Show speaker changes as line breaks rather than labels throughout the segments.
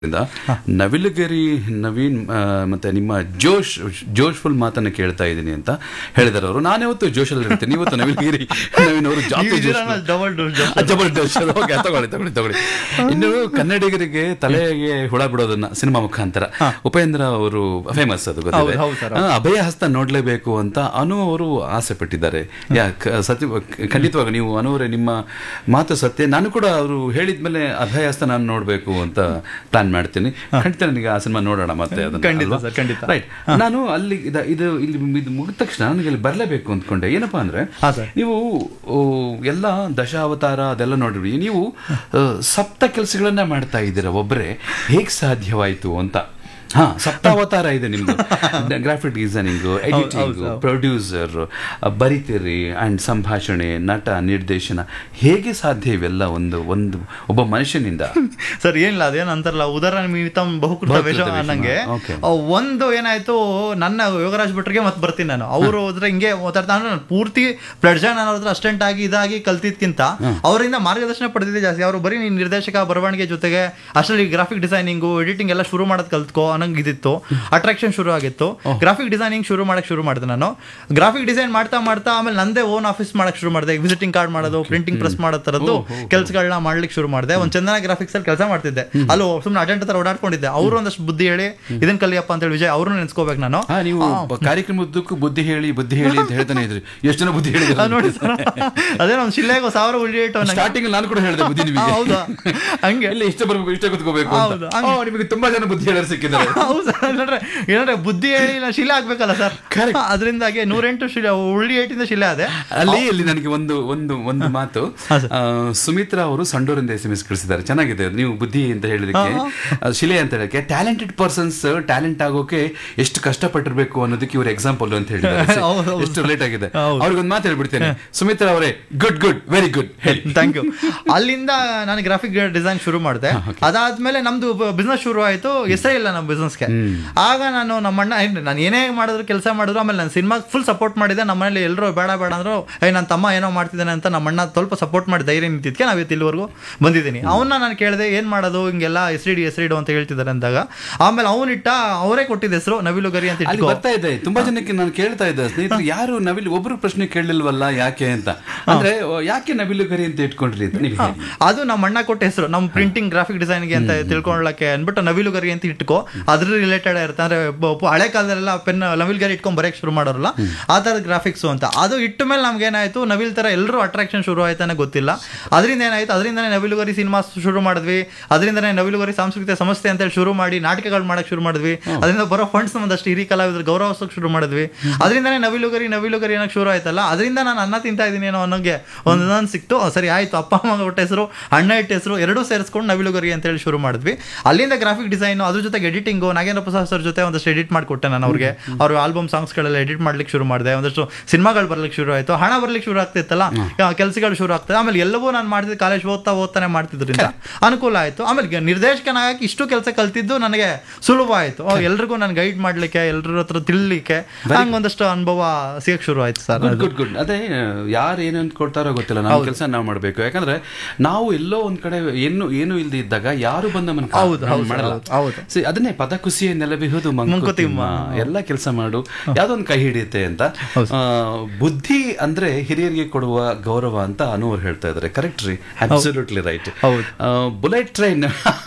ಇಂದ ನವಿಲುಗರಿ ನವೀನ್ ಆ, ಮತ್ತೆ ನಿಮ್ಮ ಜೋಶ್ ಜೋಶ್ಫುಲ್ ಮಾತನ್ನ ಕೇಳ್ತಾ ಇದ್ದೀನಿ ಅಂತ ಹೇಳಿದಾರೆ ಅವರು ನಾನು ಯಾವತ್ತು ಜೋಶಲ್ಲಿ ಇರ್ತೇನೆ ಇವತ್ತು ನವಿಲುಗಿರಿ ನವೀನ್ ಅವರು ಜಾಸ್ತಿ
ಡಬಲ್ ಡೋಸ್
ಜಬರ್ದಸ್ತ್ ಓಕೆ ತಗೊಳ್ಳಿ ತಗೊಳ್ಳಿ ತಗೊಳ್ಳಿ ಇನ್ನು ಕನ್ನಡಿಗರಿಗೆ ತಲೆಗೆ ಹುಳ ಬಿಡೋದನ್ನ ಸಿನಿಮಾ ಮುಖಾಂತರ ಉಪೇಂದ್ರ ಅವರು ಫೇಮಸ್ ಅದು ಗೊತ್ತಿದೆ
ಹೌದು, ಹೌದು sir.
ಆ, ಅಭಯ ಹಸ್ತ ನೋಡ್ಲೇಬೇಕು ಅಂತ ಅನು ಅವರು ಆಸೆ ಪಟ್ಟಿದ್ದಾರೆ ಯಾ ಕ- ಸತ್ಯ ಖಂಡಿತವಾಗ ನೀವು ಅನು ಅವರೇ ನಿಮ್ಮ ಮಾತು ಸತ್ಯ ನಾನು ಕೂಡ ಅವರು ಹೇಳಿದ್ಮೇಲೆ ಅಭಯ ಹಸ್ತ ನಾನು ನೋಡ್ಬೇಕು ಅಂತ ಪ್ಲಾನ್ ಮಾಡ್ತೀನಿ ಖಂಡಿತ ನನಗೆ ಆ ಸಿನಿಮಾ ನೋಡೋಣ ಮತ್ತೆ ಅದನ್ನ
ಖಂಡಿತ
ಅಲ್ವಾ?
sir, ಖಂಡಿತ.
ರೈಟ್ ನಾನು ಅಲ್ಲಿ ಇದ- ಇದು ಇಲ್ಲಿ ಇದು ಮುಗಿದ ತಕ್ಷಣ ನನಗೆ ಇಲ್ಲಿ ಬರಲೇಬೇಕು ಅಂದ್ಕೊಂಡೆ ಏನಪ್ಪಾ ಅಂದ್ರೆ
ಹಾ, sir.
ನೀವು ಓ, ಎಲ್ಲ ದಶಾವತಾರ ಅದೆಲ್ಲ ನೋಡಿದ್ರಿ ನೀವು ಆ, ಸಪ್ತ ಕೆಲಸಗಳನ್ನ ಮಾಡ್ತಾ ಇದ್ದೀರಾ ಒಬ್ಬರೇ ಹೇಗ್ ಸಾಧ್ಯವಾಯ್ತು ಅಂತ ಹಾ ಸಪ್ತಾವತಾರ ಇದೆ ನಿಮ್ದು ಗ್ರಾಫಿಕ್ ಡಿಸೈನಿಂಗ್ ಎಡಿಟಿಂಗ್
ಹೌದು.
ಪ್ರೊಡ್ಯೂಸರ್ ಬರಿತೀರಿ ಅಂಡ್ ಸಂಭಾಷಣೆ ನಟ ನಿರ್ದೇಶನ ಹೇಗೆ ಸಾಧ್ಯ ಇವೆಲ್ಲ ಒಂದು ಒಂದು ಒಬ್ಬ ಮನುಷ್ಯನಿಂದ
ಸರ್ ಏನಿಲ್ಲ ಅದೇನು ಅಂತಾರಲ್ಲ ಉದಾಹರಣೆ ನಿಮಿತ್ತಂ ಬಹುಕೃತ
ಬಹುಕೃತ
ವೇಷ
ವೇಷ,
ಅನ್ನಂಗೆ
okay.
ಆ, ಒಂದು ಏನಾಯ್ತು ನನ್ನ ಯೋಗರಾಜ್ ಭಟ್ರಿಗೆ ಮತ್ತೆ ಬರ್ತೀನಿ ನಾನು ಅವರು ಹೋದ್ರೆ ಹಿಂಗೆ ಮಾತಾಡ್ತಾ ನಾನು ಪೂರ್ತಿ ಪ್ಲಡ್ಜನ್ ಅನ್ನೋ ಹತ್ರ ಅಸ್ಟೆಂಟ್ ಆಗಿ ಇದಾಗಿ ಕಲ್ತಿದ್ಕಿಂತ ಅವರಿಂದ ಮಾರ್ಗದರ್ಶನ ಪಡೆದಿದ್ದೆ ಜಾಸ್ತಿ ಅವರು ಬರೀ ನೀನ್ ನಿರ್ದೇಶಕ ಬರವಣಿಗೆ ಜೊತೆಗೆ ಅಷ್ಟರಲ್ಲಿ ಗ್ರಾಫಿಕ್ ಡಿಸೈನಿಂಗು ಎಡಿಟಿಂಗ್ ಎಲ್ಲ ಶುರು ಮಾಡೋದು ಕಲ್ತ್ಕೋ ಅನ್ನಂಗೆ ಇದಿತ್ತು ಅಟ್ರಾಕ್ಷನ್ ಶುರು ಆಗಿತ್ತು ಗ್ರಾಫಿಕ್ ಡಿಸೈನಿಂಗ್ ಶುರು ಮಾಡಕ್ ಶುರು ಮಾಡಿದೆ ನಾನು ಗ್ರಾಫಿಕ್ ಡಿಸೈನ್ ಮಾಡ್ತಾ ಮಾಡ್ತಾ ಆಮೇಲೆ ನಂದೇ ಓನ್ ಆಫೀಸ್ ಮಾಡಕ್ ಶುರು ಮಾಡಿದೆ ವಿಸಿಟಿಂಗ್ ಕಾರ್ಡ್ ಮಾಡೋದು ಪ್ರಿಂಟಿಂಗ್ ಪ್ರೆಸ್ ಮಾಡೋ ಥರದ್ದು ಕೆಲಸಗಳನ್ನ ಮಾಡ್ಲಿಕ್ಕೆ ಶುರು ಮಾಡಿದೆ ಒಂದು ಚಂದನ ಗ್ರಾಫಿಕ್ಸ್ ಅಲ್ಲಿ ಕೆಲಸ ಮಾಡ್ತಿದ್ದೆ ಅಲ್ಲೂ ಸುಮ್ಮನೆ ಅಟೆಂಟ್ ತರ ಓಡಾಡ್ಕೊಂಡಿದ್ದೆ ಅವರು ಒಂದಷ್ಟು ಬುದ್ಧಿ ಹೇಳಿ ಇದನ್ನ ಕಲಿಯಪ್ಪ ಅಂತ ಹೇಳಿ ವಿಜಯ್ ಅವರು ನೆನ್ಸ್ಕೋಬೇಕು ನಾನು
ಹಾ ನೀವು ಕಾರ್ಯಕ್ರಮಕ್ಕೂ ಬುದ್ಧಿ ಹೇಳಿ ಬುದ್ಧಿ ಹೇಳಿ ಅಂತ ಹೇಳ್ತಾನೆ ಇದ್ರಿ ಎಷ್ಟು ಜನ ಬುದ್ಧಿ
ಆ,
ಹೇಳಿದ್ರು
ನೋಡಿ ಸರ್ ಅದೇ ಒಂದು ಶಿಲೆಗೆ ಸಾವಿರ ಉಳ್ಳಿ ಇಟ್ಟು ನಂಗೆ-
ಸ್ಟಾರ್ಟಿಂಗ್ ನಾನು ಕೂಡ ಹೇಳಿದೆ ಬುದ್ಧಿ
ಆ,
ನಿಮಗೆ
ಹೌದಾ ಹಂಗೆ
ಎಲ್ಲ ಇಷ್ಟ ಬರ್ಬೇಕು ಇಷ್ಟ ಕೂತ್ಕೋಬೇಕು ಅಂತ
ಹೌದು, ಹಂಗೆ.
ಓ, ನಿಮಗೆ ತುಂಬಾ ಜನ ಬುದ್ಧಿ ಹೇಳೋರು ಸಿಕ್ಕಿದ್ದಾರೆ
ಹೌದು ಸರ್ ಏನಂದ್ರೆ ಏನಂದ್ರೆ ಬುದ್ಧಿ ಹೇಳಿ ನಾ ಶಿಲೆ ಆಗ್ಬೇಕಲ್ಲ ಸರ್
Correct.
ಅದರಿಂದಾಗಿ ನೂರೆಂಟು ಶಿಲೆ ಉಳ್ಳಿ ಏಟಿಂದ ಶಿಲೆ ಅದೇ
ಅಲ್ಲಿ ಇಲ್ಲಿ ನನಗೆ ಒಂದು ಒಂದು ಒಂದು ಮಾತು
ಹಾ, ಸರ್.
ಆ, ಸುಮಿತ್ರಾ ಅವರು ಸಂಡೂರಿಂದ ಎಸ್ ಎಂ ಎಸ್ ಕಳಿಸಿದ್ದಾರೆ ಚೆನ್ನಾಗಿದೆ ನೀವು ಬುದ್ಧಿ ಅಂತ ಹೇಳಿದಕ್ಕೆ ಅದು ಶಿಲೆ ಅಂತ ಹೇಳಕ್ಕೆ ಟ್ಯಾಲೆಂಟೆಡ್ ಪರ್ಸನ್ಸ್ ಟ್ಯಾಲೆಂಟ್ ಆಗೋಕೆ ಎಷ್ಟು ಕಷ್ಟಪಟ್ಟಿರ್ಬೇಕು ಅನ್ನೋದಕ್ಕೆ ಇವ್ರ ಎಕ್ಸಾಂಪಲ್ ಅಂತ ಹೇಳಿದ್ದಾರೆ
ಹೌದು, ಹೌದು.
ಎಷ್ಟು ರಿಲೇಟ್ ಆಗಿದೆ
ಹೌದು.
ಅವ್ರಿಗೊಂದು ಮಾತು ಹೇಳ್ಬಿಡ್ತೇನೆ ಸುಮಿತ್ರಾ ಅವರೇ ಗುಡ್ ಗುಡ್ ವೆರಿ ಗುಡ್ ಹೇಳಿ
ಥ್ಯಾಂಕ್ ಯು ಅಲ್ಲಿಂದ ನಾನು ಗ್ರಾಫಿಕ್ ಡಿಸೈನ್ ಶುರು ಮಾಡಿದೆ ಅದಾದ್ಮೇಲೆ ನಮ್ದು ಬಿಸ್ನೆಸ್ ಶುರು ಆಯ್ತು ಹೆಸರೇ ಇಲ್ಲ ನಮ್ಮ ಬಿಸ್ನೆಸ್ಗೆ ಆಗ ನಾನು ನಮ್ಮ ಅಣ್ಣ ಏನ್ ನಾನು ಏನೇ ಮಾಡಿದ್ರು ಕೆಲಸ ಮಾಡಿದ್ರು ಆಮೇಲೆ ನಾನು ಸಿನಿಮಾ ಫುಲ್ ಸಪೋರ್ಟ್ ಮಾಡಿದೆ ನಮ್ಮ ಮನೇಲಿ ಎಲ್ಲರೂ ಬೇಡ ಬೇಡ ಅಂದ್ರು ಏ ನನ್ನ ತಮ್ಮ ಏನೋ ಮಾಡ್ತಿದ್ದಾನೆ ಅಂತ ನಮ್ಮ ಅಣ್ಣ ಸ್ವಲ್ಪ ಸಪೋರ್ಟ್ ಮಾಡಿ ಧೈರ್ಯ ನಿಂತಿದ್ಕೆ ನಾವು ಇವತ್ತು ಇಲ್ಲಿವರೆಗೂ ಬಂದಿದ್ದೀನಿ ಅವನ್ನ ನಾನು ಕೇಳಿದೆ ಏನ್ ಮಾಡೋದು ಹಿಂಗೆಲ್ಲ ಹೆಸರಿಡಿ ಹೆಸರಿಡು ಅಂತ ಹೇಳ್ತಿದ್ದಾರೆ ಅಂದಾಗ ಆಮೇಲೆ ಅವನಿಟ್ಟ ಅವರೇ ಕೊಟ್ಟಿದ್ದ ಹೆಸರು ನವಿಲುಗರಿ ಅಂತ
ಅಲ್ಲಿ
ಇಟ್ಕೋ
ಬರ್ತಾ ಇದೆ ತುಂಬಾ ಜನಕ್ಕೆ ನಾನು ಕೇಳ್ತಾ ಇದ್ದೆ ಸ್ನೇಹಿತರು ಯಾರು ನವಿಲು ಒಬ್ರು ಪ್ರಶ್ನೆ ಕೇಳಲಿಲ್ವಲ್ಲ ಯಾಕೆ ಅಂತ ಅಂದ್ರೆ ಓ, ಯಾಕೆ ನವಿಲುಗರಿ ಅಂತ ಇಟ್ಕೊಂಡ್ರಿ ಅಂತ ನೀವು ಹೇಳಿ.
ಅದು ನಮ್ಮ ಅಣ್ಣ ಕೊಟ್ಟ ಹೆಸರು ನಮ್ಮ ಪ್ರಿಂಟಿಂಗ್ ಗ್ರಾಫಿಕ್ ಡಿಸೈನ್ಗೆ ಅಂತ ತಿಳ್ಕೊಳ್ಳಕ್ಕೆ ಅಂದ್ಬಿಟ್ಟು ನವಿಲುಗರಿ ಅಂತ ಇಟ್ಕೋ ಅದ್ರ ರಿಲೇಟೆಡ್ ಇರುತ್ತೆ ಅಂದ್ರೆ ಬ- ಬ- ಹಳೆ ಕಾಲದಲ್ಲೆಲ್ಲ ಪೆನ್ ನವಿಲ್ಗರಿ ಇಟ್ಕೊಂಡ್ ಬರೆಯಕ್ಕೆ ಶುರು ಮಾಡೋರಲ್ಲ ಆ ಥರದ ಗ್ರಾಫಿಕ್ಸ್ ಅಂತ ಅದು ಇಟ್ಟ ಮೇಲೆ ನಮ್ಗೆ ಏನಾಯ್ತು ನವಿಲ್ ತರ ಎಲ್ಲರೂ ಅಟ್ರಾಕ್ಷನ್ ಶುರು ಆಯ್ತಾನೆ ಗೊತ್ತಿಲ್ಲ ಅದರಿಂದ ಏನಾಯ್ತು ಅದರಿಂದನೇ ನವಿಲುಗರಿ ಸಿನಿಮಾ ಶುರು ಮಾಡಿದ್ವಿ ಅದರಿಂದನೇ ನವಿಲುಗರಿ ಸಾಂಸ್ಕೃತಿಕ ಸಂಸ್ಥೆ ಅಂತ ಹೇಳಿ ಶುರು ಮಾಡಿ ನಾಟಕಗಳು ಮಾಡಕ್ ಶುರು ಮಾಡಿದ್ವಿ ಅದರಿಂದ ಬರೋ ಫಂಡ್ಸ್ ಒಂದಷ್ಟು ಹಿರಿ ಕಲಾವಿದರು ಗೌರವಿಸೋಕೆ ಶುರು ಮಾಡಿದ್ವಿ ಅದರಿಂದನೇ ನವಿಲುಗರಿ ನವಿಲುಗರಿ ಅನ್ನೋಕೆ ಶುರು ಆಯ್ತಲ್ಲ ಅದರಿಂದ ನಾನು ಅನ್ನ ತಿಂತಾ ಇದ್ದೀನಿ ಏನೋ ಅನ್ನೋಗೆ ಒಂದು ನನ್ ಸಿಕ್ತು ಆ, ಸರಿ ಆಯ್ತು ಅಪ್ಪ ಅಮ್ಮ ಕೊಟ್ಟ ಹೆಸರು ಅಣ್ಣ ಇಟ್ಟ ಹೆಸರು ಎರಡೂ ಸೇರಿಸ್ಕೊಂಡು ನವಿಲುಗರಿ ಅಂತ ಹೇಳಿ ಶುರು ಮಾಡಿದ್ವಿ ಅಲ್ಲಿಂದ ಗ್ರಾಫಿಕ್ ಡಿಸೈನ್ ಅದ್ರ ಜೊತೆಗೆ ಎಡಿಟಿಂಗು ನಾಗೇಂದ್ರ ಪ್ರಸಾದ್ ಸರ್ ಜೊತೆ ಒಂದಷ್ಟು ಎಡಿಟ್ ಮಾಡಿಕೊಟ್ಟೆ ನಾನು ಅವ್ರಿಗೆ ಅವ್ರ ಆಲ್ಬಮ್ ಸಾಂಗ್ಸ್ಗಳೆಲ್ಲ ಎಡಿಟ್ ಮಾಡ್ಲಿಕ್ಕೆ ಶುರು ಮಾಡಿದೆ ಒಂದಷ್ಟು ಸಿನಿಮಾಗಳು ಬರ್ಲಿಕ್ಕೆ ಶುರು ಆಯ್ತು ಹಣ ಬರ್ಲಿಕ್ಕೆ ಶುರು ಆಗ್ತಿತ್ತಲ್ಲ ಕೆಲಸಗಳು ಶುರು ಆಗ್ತದೆ ಆಮೇಲೆ ಎಲ್ಲವೂ ನಾನು ಮಾಡ್ತಿದ್ದೆ ಕಾಲೇಜ್ ಓದ್ತಾ ಓದ್ತಾನೆ ಮಾಡ್ತಿದ್ರಿಂದ ಅನುಕೂಲ ಆಯ್ತು ಆಮೇಲೆ ಗ- ನಿರ್ದೇಶಕನಾಗಿ ಇಷ್ಟು ಕೆಲಸ ಕಲ್ತಿದ್ದು ನನಗೆ ಸುಲಭ ಆಯ್ತು ಓ, ಎಲ್ರಿಗೂ ನಾನು ಗೈಡ್ ಮಾಡ್ಲಿಕ್ಕೆ ಎಲ್ರ ಹತ್ರ ತಿಳ್ಲಿಕ್ಕೆ ಹಂಗ ಒಂದಷ್ಟು ಅನುಭವ ಸಿಗಕ್ ಶುರು ಆಯ್ತು ಸರ್
ಗುಡ್ ಗುಡ್ ಗುಡ್ ಅದೇ ಯಾರು ಏನು ಕೊಡ್ತಾರೋ ಗೊತ್ತಿಲ್ಲ ನಮ್ಮ ಕೆಲಸ ನಾವು ಮಾಡಬೇಕು ಯಾಕಂದ್ರೆ ನಾವು ಎಲ್ಲೋ ಒಂದ್ ಕಡೆ ಏನು ಏನು ಇಲ್ದೆ ಇದ್ದಾಗ ಯಾರು ಬಂದ ನಮ್ಮನ್ನ ಕಾ-
ಹೌದು, ಹೌದು,
ಮಾಡಲ್ಲ
ಹೌದು, ಹೌದು.
See, ಅದನ್ನೇ ಪದ ಕುಸಿಯ ನೆಲಬಿಹುದು ಮಂಕುತಿಮ್ಮ ಎಲ್ಲ ಕೆಲಸ ಮಾಡು ಯಾವ್ದೋ ಒಂದು ಕೈ ಹಿಡಿಯುತ್ತೆ ಅಂತ ಆ, ಬುದ್ಧಿ ಅಂದ್ರೆ ಹಿರಿಯರಿಗೆ ಕೊಡುವ ಗೌರವ ಅಂತ ಅನು ಅವ್ರು ಹೇಳ್ತಾ ಇದಾರೆ ಕರೆಕ್ಟ್ ರೀ ಅಬ್ಸಲ್ಯೂಟ್ಲಿ ರೈಟ್
ಹೌದು.
ಬುಲೆಟ್ ಟ್ರೈನ್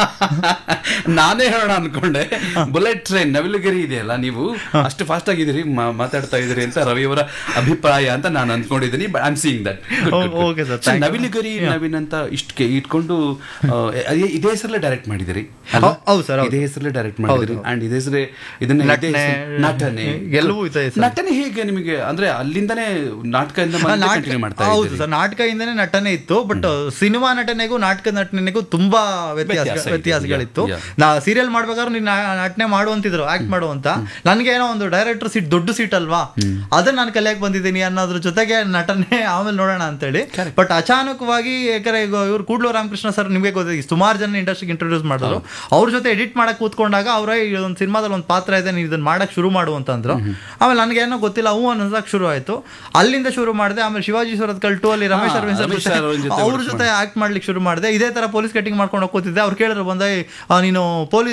ನಾನೇ ಹೇಳೋಣ ಅನ್ಕೊಂಡೆ ಬುಲೆಟ್ ಟ್ರೈನ್ ನವಿಲುಗಿರಿ ಇದೆಯಲ್ಲ ನೀವು ಅಷ್ಟು ಫಾಸ್ಟ್ ಆಗಿದ್ದೀರಿ ಮಾ- ಮಾತಾಡ್ತಾ ಇದೀರಿ ಅಂತ ರವಿಯವರ ಅಭಿಪ್ರಾಯ ಅಂತ ನಾನು ಅನ್ಕೊಂಡಿದ್ದೀನಿ but I am seeing that
Oh, okay, sir. Thank you.
ನವಿಲುಗರಿ ನವೀನ್ ಅಂತ ಇಷ್ಟಕ್ಕೆ ಇಟ್ಕೊಂಡು ಆ, ಅದೇ- ಇದೇ ಹೆಸರಲ್ಲೇ ಡೈರೆಕ್ಟ್ ಮಾಡಿದಿರಿ ಅಲ್ವಾ?
ಹೌ- ಹೌದು sir, ಹೌದು.
ಇದೇ ಹೆಸರಲ್ಲೇ ಡೈರೆಕ್ಟ್ ಮಾಡಿದಿರಿ ಅಂಡ್ ಇದೇ ಹೆಸರೇ ಇದನ್ನ ಇದೇ
ನಟನೆ,
ಹೆಸರು- ನಟನೆ
ಎಲ್ಲವೂ ಇದೆ sir.
ನಟನೆ ಹೇಗೆ ನಿಮಗೆ ಅಂದ್ರೆ ಅಲ್ಲಿಂದನೇ ನಾಟಕದಿಂದ
ನಾಟಕ
ಕಂಟಿನ್ಯೂ ಮಾಡ್ತಾ
ಹೌದು
ಇದ್ದೀರಿ
ಸರ್ ನಾಟಕದಿಂದನೇ ನಟನೆ ಇತ್ತು ಬಟ್ ಸಿನಿಮಾ ನಟನೆಗೂ ನಾಟಕ ನಟನೆಗೂ ತುಂಬಾ ವ್ಯತ್ಯಾಸ
ವ್ಯತ್ಯಾಸ ಇದೆ.
ವ್ಯತ್ಯಾಸಗಳಿತ್ತು
Yeah,
ನಾ ಸೀರಿಯಲ್ ಮಾಡ್ಬೇಕಾದ್ರೆ ನೀನ್ ನಾ- ನಟನೆ ಮಾಡು ಅಂತಿದ್ರು ಆಕ್ಟ್ ಮಾಡು ಅಂತ ನನ್ಗೆ ಏನೋ ಒಂದು ಡೈರೆಕ್ಟರ್ ಸೀಟ್ ದೊಡ್ಡ ಸೀಟ್ ಅಲ್ವಾ ಅದನ್ನ ನಾನು ಕಲಿಯಕ್ ಬಂದಿದ್ದೀನಿ ಅನ್ನೋದ್ರ ಜೊತೆಗೆ ನಟನೆ ಆಮೇಲೆ ನೋಡೋಣ ಅಂತೇಳಿ ಬಟ್ ಅಚಾನಕವಾಗಿ ಯಾಕಂದ್ರೆ ಈಗ ಇವ್ರು ಕೂಡ್ಲು ರಾಮಕೃಷ್ಣ ಸರ್ ನಿಮಗೆ ಗೊತ್ತಿದೆ ಸುಮಾರು ಜನ ಇಂಡಸ್ಟ್ರಿಗೆ ಇಂಟ್ರೊಡ್ಯೂಸ್ ಮಾಡಿದ್ರು ಅವ್ರ ಜೊತೆ ಎಡಿಟ್ ಮಾಡಕ್ ಕೂತ್ಕೊಂಡಾಗ ಅವರೇ ಒಂದು ಸಿನಿಮಾದಲ್ಲಿ ಒಂದು ಪಾತ್ರ ಇದೆ ನೀನು ಇದನ್ನ ಮಾಡಕ್ ಶುರು ಮಾಡು ಅಂತಂದ್ರು ಆಮೇಲೆ ನನಗೆ ಏನೋ ಗೊತ್ತಿಲ್ಲ ಹ್ಞೂ ಅನ್ನೋದಕ್ಕೆ ಶುರು ಆಯ್ತು ಅಲ್ಲಿಂದ ಶುರು ಮಾಡಿದೆ ಆಮೇಲೆ ಶಿವಾಜಿ ಸುರತ್ಕಲ್ ಟು ಅಲ್ಲಿ ರಮೇಶ್
ಹಾ,
ಅರವಿಂದ್ ಸರ್
ರಮೇಶ್
ಜೊತೆ-
ಅರವಿಂದ್ ಜೊತೆ
ಅವ್ರ
work
ಜೊತೆ ಆಕ್ಟ್ ಮಾಡ್ಲಿಕ್ಕೆ ಶುರು ಮಾಡಿದೆ ಇದೇ ತರ ಪೊಲೀಸ್ ಕಟಿಂಗ್ ಮಾಡ್ಕೊಂಡು ಹೋಗ್ತಿದ್ದೆ ಅವ್ರು ಕೇಳಿದ್ರು ಬಂದ "ಆ, ನೀನು ಪೊಲೀಸ್